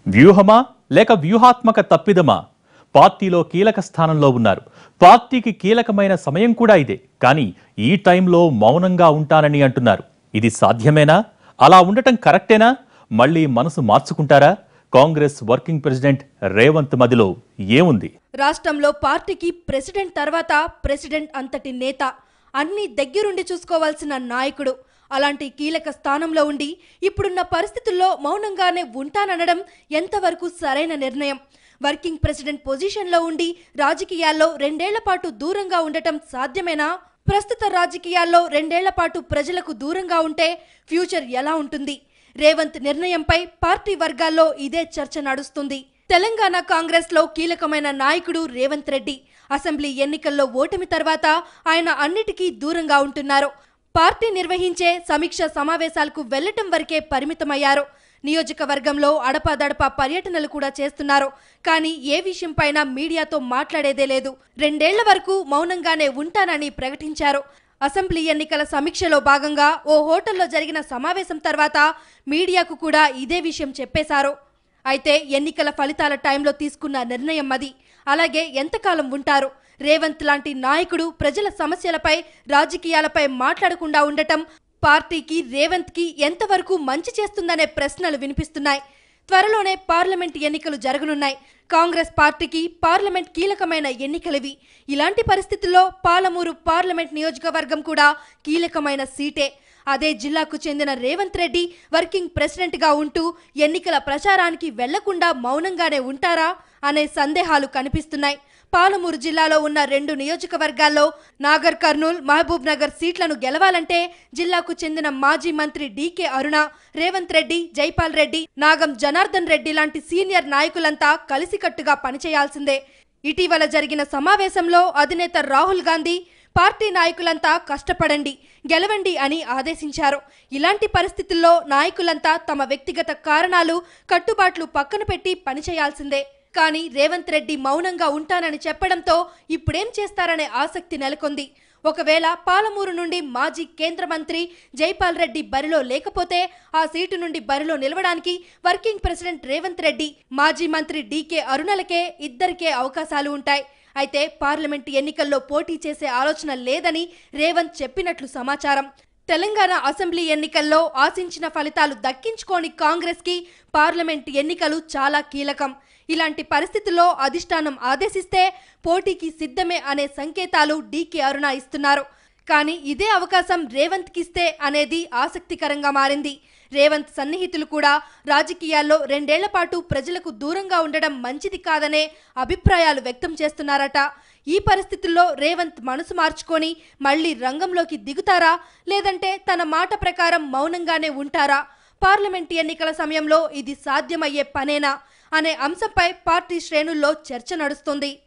వ్యూహమా లేక వ్యూహాత్మక తప్పిదమా పార్టీలో కీలక స్థానంలో ఉన్నారు పార్టీకి కీలకమైన సమయం కూడా ఇదే కానీ ఈ టైంలో మౌనంగా ఉంటానని అంటున్నారు ఇది సాధ్యమేనా అలా ఉండటం కరెక్టేనా మళ్ళీ మనసు మార్చుకుంటారా కాంగ్రెస్ వర్కింగ్ ప్రెసిడెంట్ రేవంత్ మదిలో ఏముంది రాష్ట్రంలో పార్టీకి ప్రెసిడెంట్ తర్వాత ప్రెసిడెంట్ అంతటి నేత అన్ని దగ్గరుండి చూసుకోవాల్సిన నాయకుడు అలాంటి కీలక స్థానంలో ఉండి ఇప్పుడున్న పరిస్థితుల్లో మౌనంగానే ఉంటాననడం ఎంతవరకు సరైన నిర్ణయం వర్కింగ్ ప్రెసిడెంట్ పొజిషన్లో ఉండి రాజకీయాల్లో రెండేళ్ల పాటు దూరంగా ఉండటం సాధ్యమేనా ప్రస్తుత రాజకీయాల్లో రెండేళ్ల పాటు ప్రజలకు దూరంగా ఉంటే ఫ్యూచర్ ఎలా ఉంటుంది రేవంత్ నిర్ణయంపై పార్టీ వర్గాల్లో ఇదే చర్చ నడుస్తుంది తెలంగాణ కాంగ్రెస్ లో కీలకమైన నాయకుడు రేవంత్ రెడ్డి అసెంబ్లీ ఎన్నికల్లో ఓటమి తర్వాత ఆయన అన్నిటికీ దూరంగా ఉంటున్నారు పార్టీ నిర్వహించే సమీక్ష సమావేశాలకు వెళ్లటం వరకే పరిమితమయ్యారు నియోజకవర్గంలో అడపాదడపా పర్యటనలు కూడా చేస్తున్నారు కానీ ఏ విషయంపైన మీడియాతో మాట్లాడేదే లేదు రెండేళ్ల వరకు మౌనంగానే ఉంటానని ప్రకటించారు అసెంబ్లీ ఎన్నికల సమీక్షలో భాగంగా ఓ హోటల్లో జరిగిన సమావేశం తర్వాత మీడియాకు కూడా ఇదే విషయం చెప్పేశారు అయితే ఎన్నికల ఫలితాల టైంలో తీసుకున్న నిర్ణయం అది అలాగే ఎంతకాలం ఉంటారు రేవంత్ లాంటి నాయకుడు ప్రజల సమస్యలపై రాజకీయాలపై మాట్లాడకుండా ఉండటం పార్టీకి రేవంత్ కి ఎంతవరకు మంచి చేస్తుందనే ప్రశ్నలు వినిపిస్తున్నాయి త్వరలోనే పార్లమెంట్ ఎన్నికలు జరగనున్నాయి కాంగ్రెస్ పార్టీకి పార్లమెంట్ కీలకమైన ఎన్నికలివి ఇలాంటి పరిస్థితుల్లో పాలమూరు పార్లమెంట్ నియోజకవర్గం కూడా కీలకమైన సీటే అదే జిల్లాకు చెందిన రేవంత్ రెడ్డి వర్కింగ్ ప్రెసిడెంట్ గా ఉంటూ ఎన్నికల ప్రచారానికి వెళ్లకుండా మౌనంగానే ఉంటారా అనే సందేహాలు కనిపిస్తున్నాయి పాలమూరు జిల్లాలో ఉన్న రెండు నియోజకవర్గాల్లో నాగర్ కర్నూల్ మహబూబ్ నగర్ సీట్లను గెలవాలంటే జిల్లాకు చెందిన మాజీ మంత్రి డీకే అరుణ రేవంత్ రెడ్డి జైపాల్ రెడ్డి నాగం జనార్దన్ రెడ్డి లాంటి సీనియర్ నాయకులంతా కలిసికట్టుగా పనిచేయాల్సిందే ఇటీవల జరిగిన సమావేశంలో అధినేత రాహుల్ గాంధీ పార్టీ నాయకులంతా కష్టపడండి గెలవండి అని ఆదేశించారు ఇలాంటి పరిస్థితుల్లో నాయకులంతా తమ వ్యక్తిగత కారణాలు కట్టుబాట్లు పక్కన పెట్టి పనిచేయాల్సిందే కానీ రేవంత్ రెడ్డి మౌనంగా ఉంటానని చెప్పడంతో ఇప్పుడేం చేస్తారనే ఆసక్తి నెలకొంది ఒకవేళ పాలమూరు నుండి మాజీ కేంద్ర మంత్రి జైపాల్ రెడ్డి బరిలో లేకపోతే ఆ సీటు నుండి బరిలో నిలవడానికి వర్కింగ్ ప్రెసిడెంట్ రేవంత్ రెడ్డి మాజీ మంత్రి డీకే అరుణలకే ఇద్దరికే అవకాశాలు ఉంటాయి అయితే పార్లమెంటు ఎన్నికల్లో పోటీ చేసే ఆలోచన లేదని రేవంత్ చెప్పినట్లు సమాచారం తెలంగాణ అసెంబ్లీ ఎన్నికల్లో ఆశించిన ఫలితాలు దక్కించుకోని కాంగ్రెస్ కి పార్లమెంట్ ఎన్నికలు చాలా కీలకం ఇలాంటి పరిస్థితుల్లో అధిష్టానం ఆదేశిస్తే పోటీకి సిద్ధమే అనే సంకేతాలు డీకే అరుణ ఇస్తున్నారు కానీ ఇదే అవకాశం రేవంత్ కిస్తే అనేది ఆసక్తికరంగా మారింది రేవంత్ సన్నిహితులు కూడా రాజకీయాల్లో రెండేళ్ల పాటు ప్రజలకు దూరంగా ఉండడం మంచిది కాదనే అభిప్రాయాలు వ్యక్తం చేస్తున్నారట ఈ పరిస్థితుల్లో రేవంత్ మనసు మార్చుకొని మళ్ళీ రంగంలోకి దిగుతారా లేదంటే తన మాట ప్రకారం మౌనంగానే ఉంటారా పార్లమెంట్ ఎన్నికల సమయంలో ఇది సాధ్యమయ్యే పనేనా అనే అంశంపై పార్టీ శ్రేణుల్లో చర్చ నడుస్తుంది